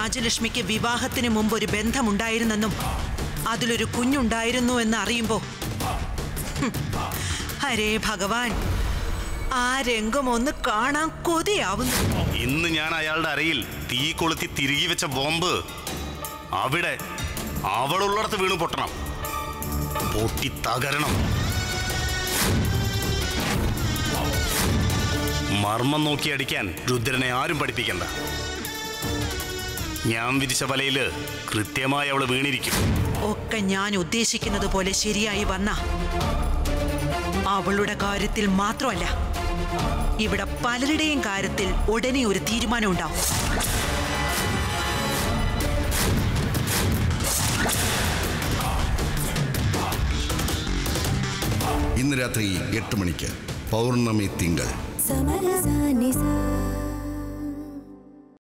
രാജലക്ഷ്മിക്ക് വിവാഹത്തിന് മുമ്പ് ഒരു ബന്ധമുണ്ടായിരുന്നെന്നും അതിലൊരു കുഞ്ഞുണ്ടായിരുന്നു എന്ന് അറിയുമ്പോ ഹും, ഹരേ ഭഗവാൻ ആ രംഗം ഒന്ന് കാണാൻ കൊതിയാവുന്നു ഇന്ന് ഞാൻ അയാളുടെ അരയിൽ തീ കൊളുത്തി തിരികെ വെച്ച ബോംബ് അവിടെ അവളുള്ളിടത്ത് വീണ് പൊട്ടണം പൊട്ടി തകരണം മർമ്മം നോക്കി അടിക്കാൻ രുദ്രനെ ആരും പഠിപ്പിക്കണ്ട ഞാൻ വിരിച്ച വലയില് കൃത്യമായി അവള് വീണിരിക്കും ഒക്കെ ഞാൻ ഉദ്ദേശിക്കുന്നത് പോലെ ശരിയായി വന്ന അവളുടെ കാര്യത്തിൽ മാത്രമല്ല ഇവിടെ പലരുടെയും കാര്യത്തിൽ ഉടനെ ഒരു തീരുമാനം ഉണ്ടാവും ഇന്ന് രാത്രി എട്ട് മണിക്ക് പൗർണമി തിങ്കൾ സമരസ നിസ